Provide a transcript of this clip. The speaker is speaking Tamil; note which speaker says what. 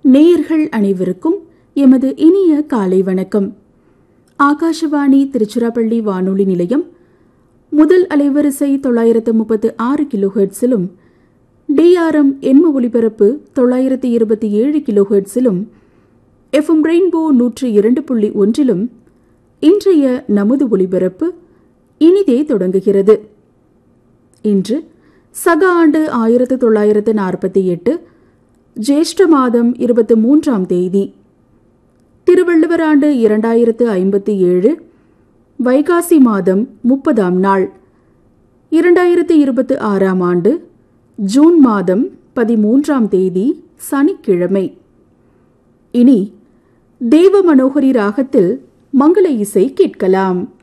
Speaker 1: நேயர்கள் அனைவருக்கும் எமது இனிய காலை வணக்கம் ஆகாஷவாணி திருச்சிராப்பள்ளி வானொலி நிலையம் முதல் அலைவரிசை தொள்ளாயிரத்து முப்பத்து ஆறு கிலோஹெர்ட்ஸிலும் டிஆர்எம் எண்ம ஒலிபரப்பு தொள்ளாயிரத்து இருபத்தி ஏழு கிலோஹெர்ட்ஸிலும் எஃப்எம் ரெயின்போ நூற்று இரண்டு புள்ளி ஒன்றிலும் இன்றைய நமது ஒலிபரப்பு இனிதே தொடங்குகிறது இன்று சக ஆண்டு ஆயிரத்து தொள்ளாயிரத்து நாற்பத்தி எட்டு ஜேஷ்ட மாதம் இருபத்தி மூன்றாம் தேதி திருவள்ளுவர் ஆண்டு இரண்டாயிரத்து ஐம்பத்தி ஏழு வைகாசி மாதம் முப்பதாம் நாள் இரண்டாயிரத்து இருபத்தி ஆறாம் ஆண்டு ஜூன் மாதம் பதிமூன்றாம் தேதி சனிக்கிழமை இனி தேவ மனோகரி ராகத்தில் மங்கள இசை கேட்கலாம்